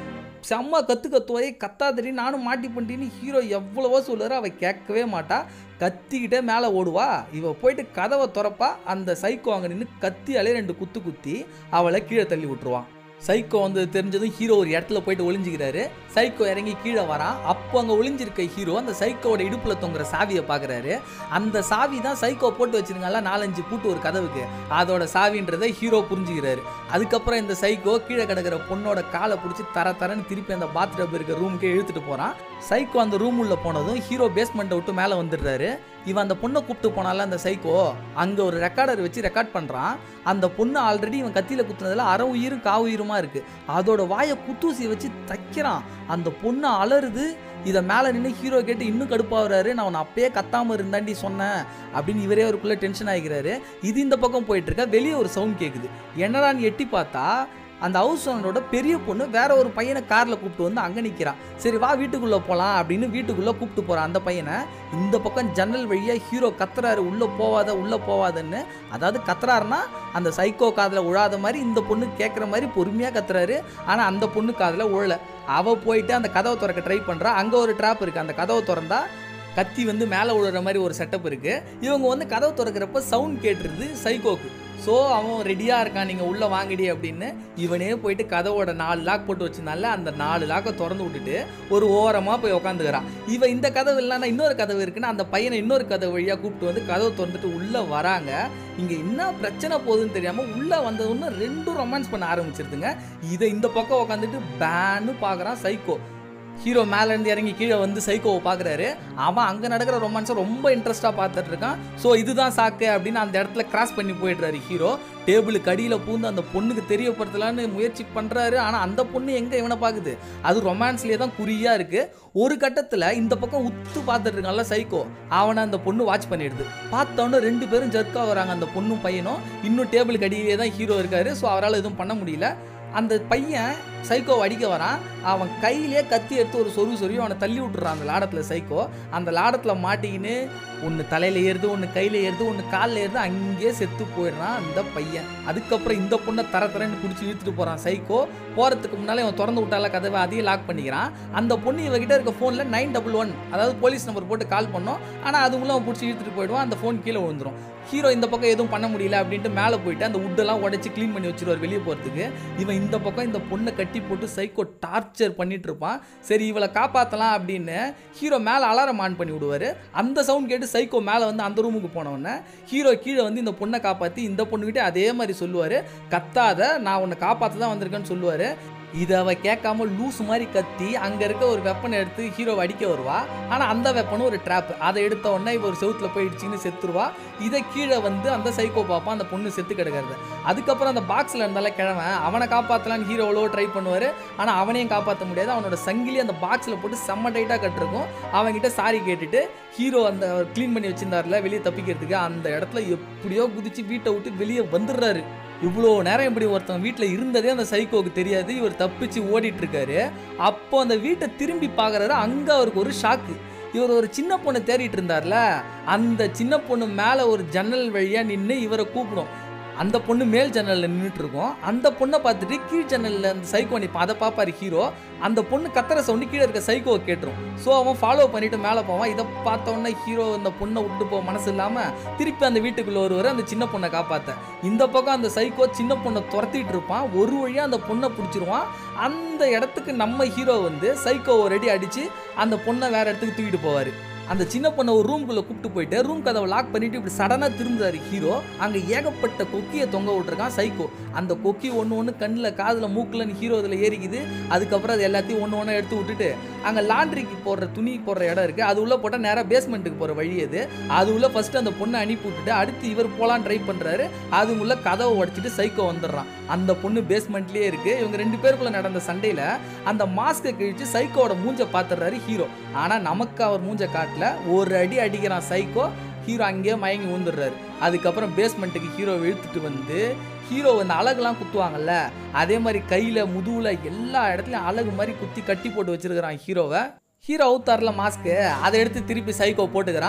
செம்ம கத்து கத்துவாயே கத்தாதடி நானும் மாட்டி பண்ணிட்டேன்னு ஹீரோ எவ்வளவோ சொல்லுறாரு அவள் கேட்கவே மாட்டா கத்திக்கிட்டே மேலே ஓடுவா இவ போயிட்டு கதவை திறப்பா அந்த சைக்கோ அங்கே நின்று கத்தியாலே ரெண்டு குத்து குத்தி அவளை கீழே தள்ளி விட்டுருவான் சைக்கோ வந்து தெரிஞ்சதும் ஹீரோ ஒரு இடத்துல போயிட்டு ஒளிஞ்சுக்கிறாரு சைக்கோ இறங்கி கீழே வரான் அப்போ அங்கே ஒளிஞ்சிருக்க ஹீரோ அந்த சைக்கோவோட இடுப்பில் தொங்குற சாவியை பார்க்குறாரு அந்த சாவி தான் சைக்கோ போட்டு வச்சிருக்காங்களா நாலஞ்சு பூட்டு ஒரு கதவுக்கு அதோட சாவின்றதை ஹீரோ புரிஞ்சுக்கிறாரு அதுக்கப்புறம் இந்த சைக்கோ கீழே கிடக்கிற பொண்ணோட காலை பிடிச்சி தர தரன்னு திருப்பி அந்த பாத்டப் இருக்க ரூமுக்கே இழுத்துட்டு போகிறான் சைக்கோ அந்த ரூம் உள்ள போனதும் ஹீரோ பேஸ்மெண்ட்டை விட்டு மேலே வந்துடுறாரு இவன் அந்த பொண்ணை கூப்பிட்டு போனால அந்த சைக்கோ அங்கே ஒரு ரெக்கார்டர் வச்சு ரெக்கார்ட் பண்ணுறான் அந்த பொண்ணு ஆல்ரெடி இவன் கத்தியில் குத்துனதுல அரை உயிரும் கா உயிருமா இருக்கு அதோட வாயை குத்தூசி வச்சு தைக்கிறான் அந்த பொண்ணு அலறுது இதை மேலே நின்று ஹீரோ கேட்டு இன்னும் கடுப்பாகிறாரு நான் உன்னை அப்பயே கத்தாமல் இருந்தாண்டி சொன்னேன் அப்படின்னு இவரே அவருக்குள்ளே டென்ஷன் ஆகிக்கிறாரு இது இந்த பக்கம் போயிட்டு இருக்கா வெளியே ஒரு சவுண்ட் கேட்குது என்னடான்னு எட்டி பார்த்தா அந்த ஹவுஸ் ஓனரோட பெரிய பொண்ணு வேற ஒரு பையனை காரில் கூப்பிட்டு வந்து அங்கே நிற்கிறான் சரி வா வீட்டுக்குள்ளே போகலாம் அப்படின்னு வீட்டுக்குள்ளே கூப்பிட்டு போகிறான் அந்த பையனை இந்த பக்கம் ஜன்னல் வழியாக ஹீரோ கத்துறாரு உள்ளே போவாத உள்ளே போவாதன்னு அதாவது கத்துறாருன்னா அந்த சைக்கோ காதில் உழாத மாதிரி இந்த பொண்ணு கேட்குற மாதிரி பொறுமையாக கத்துறாரு ஆனால் அந்த பொண்ணு காதில் உழல அவள் போயிட்டு அந்த கதவை திறக்க ட்ரை பண்ணுறா அங்கே ஒரு ட்ராப் இருக்குது அந்த கதவை திறந்தா கத்தி வந்து மேலே விழுற மாதிரி ஒரு செட்டப் இருக்குது இவங்க வந்து கதவை திறக்கிறப்ப சவுண்ட் கேட்டுருது சைக்கோக்கு ஸோ அவன் ரெடியாக இருக்கான் நீங்கள் உள்ளே வாங்கிடி அப்படின்னு இவனே போயிட்டு கதவோட நாலு லாக் போட்டு வச்சிருந்தால அந்த நாலு லாக்கை திறந்து விட்டுட்டு ஒரு ஓரமாக போய் உக்காந்துக்கிறான் இவன் இந்த கதவு இல்லைன்னா இன்னொரு கதவு இருக்குன்னா அந்த பையனை இன்னொரு கதவு வழியாக கூப்பிட்டு வந்து கதவை திறந்துட்டு உள்ளே வராங்க இங்கே என்ன பிரச்சனை போகுதுன்னு தெரியாமல் உள்ளே வந்ததுன்னு ரெண்டும் ரொமான்ஸ் பண்ண ஆரம்பிச்சிருதுங்க இதை இந்த பக்கம் உக்காந்துட்டு பேன்னு பார்க்குறான் சைக்கோ ஹீரோ மேலேருந்து இறங்கி கீழே வந்து சைக்கோவை பார்க்குறாரு அவன் அங்கே நடக்கிற ரொமான்ஸை ரொம்ப இன்ட்ரெஸ்ட்டாக பார்த்துட்டு இருக்கான் ஸோ இதுதான் சாக்கு அப்படின்னு அந்த இடத்துல கிராஸ் பண்ணி போயிடுறாரு ஹீரோ டேபிளுக்கு அடியில் பூந்து அந்த பொண்ணுக்கு தெரியப்படுத்தலான்னு முயற்சி பண்ணுறாரு ஆனால் அந்த பொண்ணு எங்கே இவனை பார்க்குது அது ரொமான்ஸ்லேயே தான் குறியாக இருக்குது ஒரு கட்டத்தில் இந்த பக்கம் உத்து பார்த்துட்டு இருக்கான்ல சைக்கோ அவனை அந்த பொண்ணு வாட்ச் பண்ணிடுது பார்த்தோன்னே ரெண்டு பேரும் ஜர்க்காக வராங்க அந்த பொண்ணும் பையனும் இன்னும் டேபிளுக்கு அடியிலே தான் ஹீரோ இருக்காரு ஸோ அவரால் எதுவும் பண்ண முடியல அந்த பையன் சைக்கோ அடிக்க வரான் அவன் கையிலே கத்தி எடுத்து ஒரு சொருகு சொருவி அவனை தள்ளி விட்டுறான் அந்த லாடத்தில் சைக்கோ அந்த லாடத்தில் மாட்டிக்கின்னு ஒன்று தலையில் ஏறுது ஒன்று கையில் ஏறுது ஒன்று காலில் ஏறுது அங்கேயே செத்து போயிடுறான் அந்த பையன் அதுக்கப்புறம் இந்த பொண்ணை தர தரன்னு பிடிச்சி இழுத்துட்டு போகிறான் சைக்கோ போகிறதுக்கு முன்னாலே அவன் திறந்து விட்டால கதவை அதையும் லாக் பண்ணிக்கிறான் அந்த பொண்ணு இவகிட்ட இருக்க ஃபோனில் நைன் டபுள் ஒன் அதாவது போலீஸ் நம்பர் போட்டு கால் பண்ணோம் ஆனால் அதுக்குள்ளே அவன் பிடிச்சி இழுத்துட்டு போயிடுவான் அந்த ஃபோன் கீழே விழுந்துரும் ஹீரோ இந்த பக்கம் எதுவும் பண்ண முடியல அப்படின்ட்டு மேலே போயிட்டு அந்த உட்டெல்லாம் உடச்சி க்ளீன் பண்ணி வச்சிருவார் வெளியே போகிறதுக்கு இவன் இந்த பக்கம் இந்த பொண்ணை கட்டி போட்டு சைக்கோ டார்ச்சர் பண்ணிட்டு இருப்பான் சரி இவளை காப்பாற்றலாம் அப்படின்னு ஹீரோ மேலே அலாரம் ஆன் பண்ணி விடுவார் அந்த சவுண்ட் கேட்டு சைக்கோ மேலே வந்து அந்த ரூமுக்கு போனவொடனே ஹீரோ கீழே வந்து இந்த பொண்ணை காப்பாற்றி இந்த பொண்ணுக்கிட்டே அதே மாதிரி சொல்லுவார் கத்தாத நான் உன்னை காப்பாற்ற தான் வந்திருக்கேன்னு சொல்லுவார் இதை அவ கேட்காம லூஸ் மாதிரி கத்தி அங்கே இருக்க ஒரு வெப்பனை எடுத்து ஹீரோவை அடிக்க வருவா ஆனால் அந்த வெப்பனும் ஒரு ட்ராப் அதை எடுத்த உடனே இவ ஒரு செவுத்துல போய் இடிச்சின்னு செத்துருவா இதை கீழே வந்து அந்த சைக்கோ பார்ப்பான் அந்த பொண்ணு செத்து கிடக்கிறது அதுக்கப்புறம் அந்த பாக்ஸில் இருந்தால கிழவன் அவனை காப்பாற்றலான்னு ஹீரோ எவ்வளோ ட்ரை பண்ணுவார் ஆனால் அவனையும் காப்பாற்ற முடியாது அவனோட சங்கிலி அந்த பாக்ஸில் போட்டு செம்ம டைட்டாக கட்டிருக்கும் அவன்கிட்ட சாரி கேட்டுட்டு ஹீரோ அந்த க்ளீன் பண்ணி வச்சிருந்தார்ல வெளியே தப்பிக்கிறதுக்கு அந்த இடத்துல எப்படியோ குதிச்சு வீட்டை விட்டு வெளியே வந்துடுறாரு இவ்வளோ நேரம் இப்படி ஒருத்தன் வீட்டில் இருந்ததே அந்த சைக்கோவுக்கு தெரியாது இவர் தப்பிச்சு ஓடிட்டு இருக்காரு அப்போ அந்த வீட்டை திரும்பி பார்க்குறாரு அங்கே அவருக்கு ஒரு ஷாக்கு இவர் ஒரு சின்ன பொண்ணு தேடிட்டு இருந்தார்ல அந்த சின்ன பொண்ணு மேலே ஒரு ஜன்னல் வழியாக நின்று இவரை கூப்பிடும் அந்த பொண்ணு மேல் ஜன்னலில் நின்றுட்டு இருக்கும் அந்த பொண்ணை பார்த்துட்டு கீழ் ஜன்னலில் அந்த சைக்கோ நிற்பான் அதை பார்ப்பாரு ஹீரோ அந்த பொண்ணு கத்துற சவுண்டு கீழே இருக்க சைக்கோவை கேட்டுரும் ஸோ அவன் ஃபாலோ பண்ணிட்டு மேலே போவான் இதை பார்த்த உடனே ஹீரோ அந்த பொண்ணை விட்டு போக மனசு இல்லாமல் திருப்பி அந்த வீட்டுக்குள்ளே வருவார் அந்த சின்ன பொண்ணை காப்பாற்ற இந்த பக்கம் அந்த சைக்கோ சின்ன பொண்ணை துரத்திட்டு இருப்பான் ஒரு வழியாக அந்த பொண்ணை பிடிச்சிருவான் அந்த இடத்துக்கு நம்ம ஹீரோ வந்து சைக்கோவை ரெடி அடித்து அந்த பொண்ணை வேற இடத்துக்கு தூக்கிட்டு போவார் அந்த சின்ன பொண்ணை ஒரு ரூம்குள்ளே கூப்பிட்டு போயிட்டு ரூம் கதவை லாக் பண்ணிட்டு இப்படி சடனாக திரும்புறாரு ஹீரோ அங்கே ஏகப்பட்ட கொக்கியை தொங்க விட்டுருக்கான் சைக்கோ அந்த கொக்கி ஒன்று ஒன்று கண்ணில் காதில் மூக்கில்னு ஹீரோ இதில் ஏறிக்குது அதுக்கப்புறம் அது எல்லாத்தையும் ஒன்று ஒன்றா எடுத்து விட்டுட்டு அங்கே லாண்ட்ரிக்கு போடுற துணி போடுற இடம் இருக்குது அது உள்ளே போட்டால் நேராக பேஸ்மெண்ட்டுக்கு போகிற வழி அது அது உள்ள ஃபஸ்ட்டு அந்த பொண்ணை அனுப்பி விட்டுட்டு அடுத்து இவர் போகலான்னு ட்ரை பண்ணுறாரு அது உள்ள கதவை உடச்சிட்டு சைக்கோ வந்துடுறான் அந்த பொண்ணு பேஸ்மெண்ட்லேயே இருக்குது இவங்க ரெண்டு பேருக்குள்ள நடந்த சண்டையில் அந்த மாஸ்க்கை கிழிச்சு சைக்கோவோட மூஞ்சை பார்த்துடுறாரு ஹீரோ ஆனால் நமக்கு அவர் மூஞ்சை காட்டல ஒரு அடி அடிக்கிறான் சைக்கோ ஹீரோ அங்கேயே மயங்கி ஊந்துடுறாரு அதுக்கப்புறம் பேஸ்மெண்ட்டுக்கு ஹீரோ இழுத்துட்டு வந்து ஹீரோ இந்த அழகுலாம் குத்துவாங்கல்ல அதே மாதிரி கையில் முதுகில் எல்லா இடத்துலையும் அழகு மாதிரி குத்தி கட்டி போட்டு வச்சிருக்கிறான் ஹீரோவை ஹீரோ அவுத்தார்ல மாஸ்க்கு அதை எடுத்து திருப்பி சைக்கோ போட்டுக்கிறான்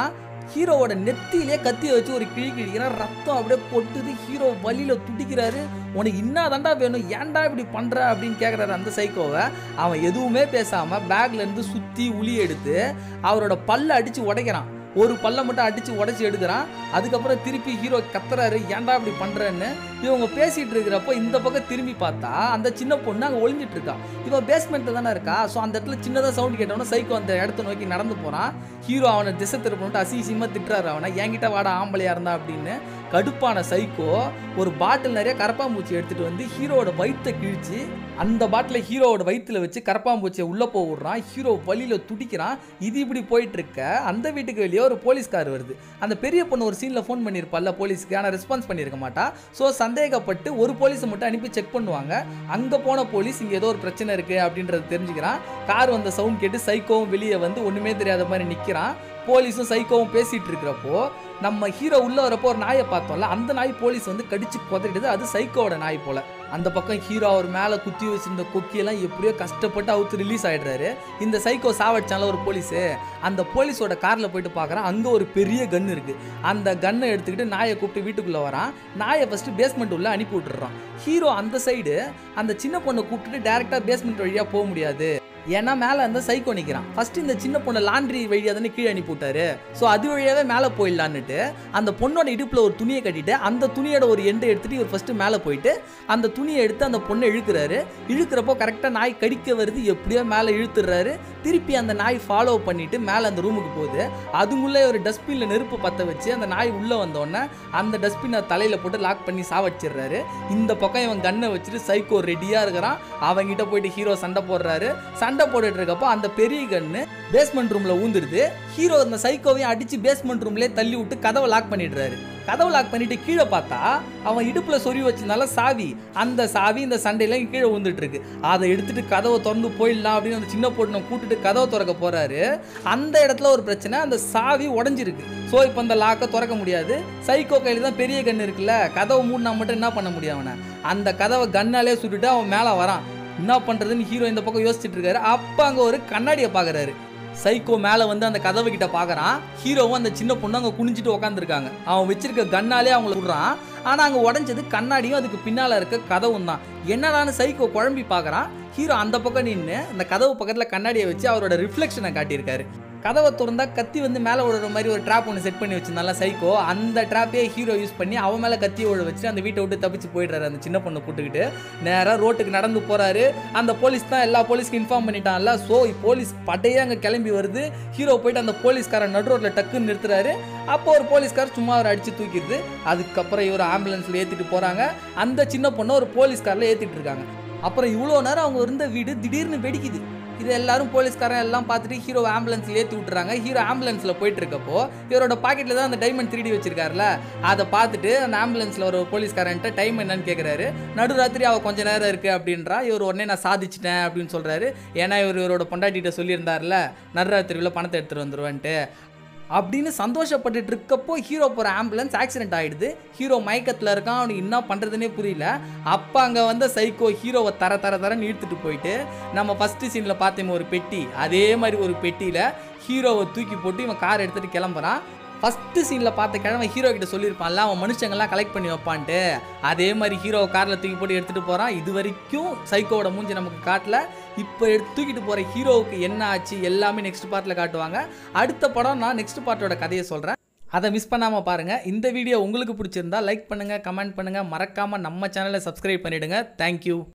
ஹீரோவோட நெத்தியிலே கத்தியை வச்சு ஒரு கிழி கிழிக்கிறான் ரத்தம் அப்படியே கொட்டுது ஹீரோ வலியில துடிக்கிறாரு உனக்கு இன்னாதாண்டா வேணும் ஏன்டா இப்படி பண்ற அப்படின்னு கேட்குறாரு அந்த சைக்கோவை அவன் எதுவுமே பேசாம பேக்ல இருந்து சுத்தி உளி எடுத்து அவரோட பல்ல அடிச்சு உடைக்கிறான் ஒரு பல்ல மட்டும் அடிச்சு உடைச்சு எடுக்கிறான் அதுக்கப்புறம் திருப்பி ஹீரோ கத்துறாரு ஏன்டா இப்படி பண்றேன்னு இவங்க பேசிட்டு இருக்கிறப்போ இந்த பக்கம் திரும்பி பார்த்தா அந்த சின்ன பொண்ணு அங்கே ஒளிஞ்சிட்டு இருக்கா இவன் பேஸ்மெண்ட்ல தானே இருக்கா ஸோ அந்த இடத்துல சின்னதாக சவுண்ட் கேட்டவொன்னே சைக்கோ அந்த இடத்த நோக்கி நடந்து போறான் ஹீரோ அவனை திசை திருப்பிட்டு அசிசியமாக திட்டுறாரு அவனை என்கிட்ட வாடா ஆம்பளையா இருந்தா அப்படின்னு கடுப்பான சைக்கோ ஒரு பாட்டில் நிறைய கரப்பாம்பூச்சி எடுத்துட்டு வந்து ஹீரோவோட வயித்தை கிழிச்சு அந்த பாட்டில் ஹீரோவோட வயித்துல வச்சு கரப்பாம்பூச்சியை உள்ள போய் விடுறான் ஹீரோ வழியில துடிக்கிறான் இது இப்படி போயிட்டு இருக்க அந்த வீட்டுக்கு வெளியே ஒரு போலீஸ்கார் வருது அந்த பெரிய பொண்ணு ஒரு சீன்ல ஃபோன் பண்ணியிருப்பாள்ல போலீஸ்க்கு ஆனால் ரெஸ்பான்ஸ் பண்ணியிருக்க மாட்டா ஸோ சந்தேகப்பட்டு ஒரு போலீஸை மட்டும் அனுப்பி செக் பண்ணுவாங்க அங்கே போன போலீஸ் இங்கே ஏதோ ஒரு பிரச்சனை இருக்கு அப்படின்றத தெரிஞ்சுக்கிறான் கார் வந்த சவுண்ட் கேட்டு சைக்கோவும் வெளியே வந்து ஒன்றுமே தெரியாத மாதிரி நிற்கிறான் போலீஸும் சைக்கோவும் பேசிட்டு இருக்கிறப்போ நம்ம ஹீரோ உள்ள வரப்போ ஒரு நாயை பார்த்தோம்ல அந்த நாய் போலீஸ் வந்து கடிச்சு குதறிடுது அது சைக்கோவோட நாய் போல அந்த பக்கம் ஹீரோ அவர் மேலே குத்தி வச்சிருந்த கொக்கியெல்லாம் எப்படியோ கஷ்டப்பட்டு அவுத்து ரிலீஸ் ஆயிடுறாரு இந்த சைக்கோ சாவடிச்சால ஒரு போலீஸு அந்த போலீஸோட காரில் போயிட்டு பார்க்குறான் அங்கே ஒரு பெரிய கன் இருக்கு அந்த கன்னை எடுத்துக்கிட்டு நாயை கூப்பிட்டு வீட்டுக்குள்ளே வரான் நாயை ஃபஸ்ட்டு பேஸ்மெண்ட் உள்ள அனுப்பி விட்டுறான் ஹீரோ அந்த சைடு அந்த சின்ன பொண்ணை கூப்பிட்டுட்டு டேரெக்டாக பேஸ்மெண்ட் வழியாக போக முடியாது ஏன்னா மேலே அந்த சைக்கோ நிற்கிறான் ஃபர்ஸ்ட் இந்த சின்ன பொண்ணை லாண்ட்ரி வழியாக தானே கீழே அனுப்பி விட்டாரு ஸோ அது வழியாகவே மேலே போயிடலான்னுட்டு அந்த பொண்ணோட இடுப்பில் ஒரு துணியை கட்டிட்டு அந்த துணியோட ஒரு எண்டை எடுத்துட்டு இவர் ஃபர்ஸ்ட் மேலே போயிட்டு அந்த துணியை எடுத்து அந்த பொண்ணை இழுக்கிறாரு இழுக்கிறப்போ கரெக்டாக நாய் கடிக்க வருது எப்படியோ மேலே இழுத்துடுறாரு திருப்பி அந்த நாய் ஃபாலோ பண்ணிட்டு மேலே அந்த ரூமுக்கு போகுது அதுக்குள்ளே ஒரு டஸ்ட்பினில் நெருப்பு பற்ற வச்சு அந்த நாய் உள்ளே வந்தோடனே அந்த டஸ்ட்பினை தலையில் போட்டு லாக் பண்ணி சாவடிச்சிடுறாரு இந்த பக்கம் இவன் கன்னை வச்சுட்டு சைக்கோ ரெடியாக இருக்கிறான் அவங்கிட்ட போயிட்டு ஹீரோ சண்டை போடுறாரு சண்டை போட்டுட்டு இருக்கப்போ அந்த பெரிய கன்னு பேஸ்மெண்ட் ரூமில் ஊந்துடுது ஹீரோ அந்த சைக்கோவையும் அடித்து பேஸ்மெண்ட் ரூம்லேயே தள்ளி விட்டு கதவை லாக் பண்ணிடுறாரு கதவை லாக் பண்ணிட்டு கீழே பார்த்தா அவன் இடுப்புல சொறி வச்சிருந்தால சாவி அந்த சாவி இந்த சண்டையில கீழே விழுந்துட்டு இருக்கு அதை எடுத்துட்டு கதவை திறந்து போயிடலாம் அப்படின்னு அந்த சின்ன பொண்ணை கூட்டிட்டு கதவை திறக்க போறாரு அந்த இடத்துல ஒரு பிரச்சனை அந்த சாவி உடஞ்சிருக்கு ஸோ இப்போ அந்த லாக்கை திறக்க முடியாது சைக்கோ கையில் தான் பெரிய கன் இருக்குல்ல கதவை மூடினா மட்டும் என்ன பண்ண முடியும் அவனை அந்த கதவை கண்ணாலே சுட்டுட்டு அவன் மேலே வரான் என்ன பண்ணுறதுன்னு ஹீரோ இந்த பக்கம் யோசிச்சுட்டு இருக்காரு அப்போ அங்கே ஒரு கண்ணாடியை பார்க்குறாரு சைக்கோ மேலே வந்து அந்த கதவு கிட்ட பார்க்குறான் ஹீரோவும் அந்த சின்ன பொண்ணு அங்கே குனிஞ்சிட்டு உட்காந்துருக்காங்க அவன் வச்சிருக்க கண்ணாலே அவங்கள விடுறான் ஆனால் அங்கே உடஞ்சது கண்ணாடியும் அதுக்கு பின்னால் இருக்க கதவும் தான் என்னடான்னு சைக்கோ குழம்பி பார்க்குறான் ஹீரோ அந்த பக்கம் நின்று அந்த கதவு பக்கத்தில் கண்ணாடியை வச்சு அவரோட ரிஃப்ளெக்ஷனை காட்டியிருக்காரு கதவை திறந்தா கத்தி வந்து மேலே விழுற மாதிரி ஒரு ட்ராப் ஒன்று செட் பண்ணி வச்சிருந்தால சைக்கோ அந்த ட்ராப்பே ஹீரோ யூஸ் பண்ணி அவன் மேலே கத்தியை விழ வச்சு அந்த வீட்டை விட்டு தப்பிச்சு போயிடுறாரு அந்த சின்ன பொண்ணை கூட்டுக்கிட்டு நேராக ரோட்டுக்கு நடந்து போறாரு அந்த போலீஸ் தான் எல்லா போலீஸ்க்கு இன்ஃபார்ம் பண்ணிட்டான்ல ஸோ போலீஸ் பட்டையே அங்கே கிளம்பி வருது ஹீரோ போயிட்டு அந்த போலீஸ்காரன் நடு ரோட்டில் டக்குன்னு நிறுத்துறாரு அப்போ ஒரு போலீஸ்கார் சும்மா அவர் அடிச்சு தூக்கிடுது அதுக்கப்புறம் இவர் ஆம்புலன்ஸில் ஏற்றிட்டு போகிறாங்க அந்த சின்ன பொண்ணை ஒரு போலீஸ்காரில் ஏற்றிட்டு இருக்காங்க அப்புறம் இவ்வளோ நேரம் அவங்க இருந்த வீடு திடீர்னு வெடிக்குது இது எல்லாரும் போலீஸ்காரன் எல்லாம் பார்த்துட்டு ஹீரோ ஆம்புலன்ஸ்ல ஏற்றி விட்டுறாங்க ஹீரோ ஆம்புலன்ஸில் போயிட்டு இருக்கப்போ இவரோட பாக்கெட்டில் தான் அந்த டைமண்ட் திருடி வச்சிருக்காருல அதை பார்த்துட்டு அந்த ஆம்புலன்ஸில் ஒரு போலீஸ்காரன்ட்ட டைம் என்னன்னு கேட்குறாரு நடுராத்திரி அவள் கொஞ்ச நேரம் இருக்கு அப்படின்றா இவர் உடனே நான் சாதிச்சிட்டேன் அப்படின்னு சொல்றாரு ஏன்னா இவர் இவரோட பொண்டாட்டிகிட்ட சொல்லியிருந்தார்ல நடுராத்திரியில் பணத்தை எடுத்துட்டு வந்துருவேன்ட்டு அப்படின்னு சந்தோஷப்பட்டுட்டு இருக்கப்போ ஹீரோ போகிற ஆம்புலன்ஸ் ஆக்சிடென்ட் ஆகிடுது ஹீரோ மயக்கத்தில் இருக்கான் அவனுக்கு என்ன பண்ணுறதுனே புரியல அப்போ அங்கே வந்த சைக்கோ ஹீரோவை தர தர தரன்னு இழுத்துட்டு போயிட்டு நம்ம ஃபஸ்ட்டு சீனில் பார்த்தோமே ஒரு பெட்டி அதே மாதிரி ஒரு பெட்டியில் ஹீரோவை தூக்கி போட்டு இவன் கார் எடுத்துகிட்டு கிளம்புறான் ஃபஸ்ட்டு சீனில் பார்த்த கிழமை ஹீரோ கிட்ட சொல்லியிருப்பான்ல அவன் மனுஷங்கள்லாம் கலெக்ட் பண்ணி வைப்பான்ட்டு அதே மாதிரி ஹீரோ காரில் தூக்கி போட்டு எடுத்துகிட்டு போகிறான் இது வரைக்கும் சைக்கோவோட மூஞ்சி நமக்கு காட்டல இப்போ எடுத்து தூக்கிட்டு போகிற ஹீரோவுக்கு என்ன ஆச்சு எல்லாமே நெக்ஸ்ட் பார்ட்டில் காட்டுவாங்க அடுத்த படம் நான் நெக்ஸ்ட் பார்ட்டோட கதையை சொல்கிறேன் அதை மிஸ் பண்ணாமல் பாருங்கள் இந்த வீடியோ உங்களுக்கு பிடிச்சிருந்தா லைக் பண்ணுங்கள் கமெண்ட் பண்ணுங்கள் மறக்காமல் நம்ம சேனலை சப்ஸ்கிரைப் பண்ணிவிடுங்க தேங்க்யூ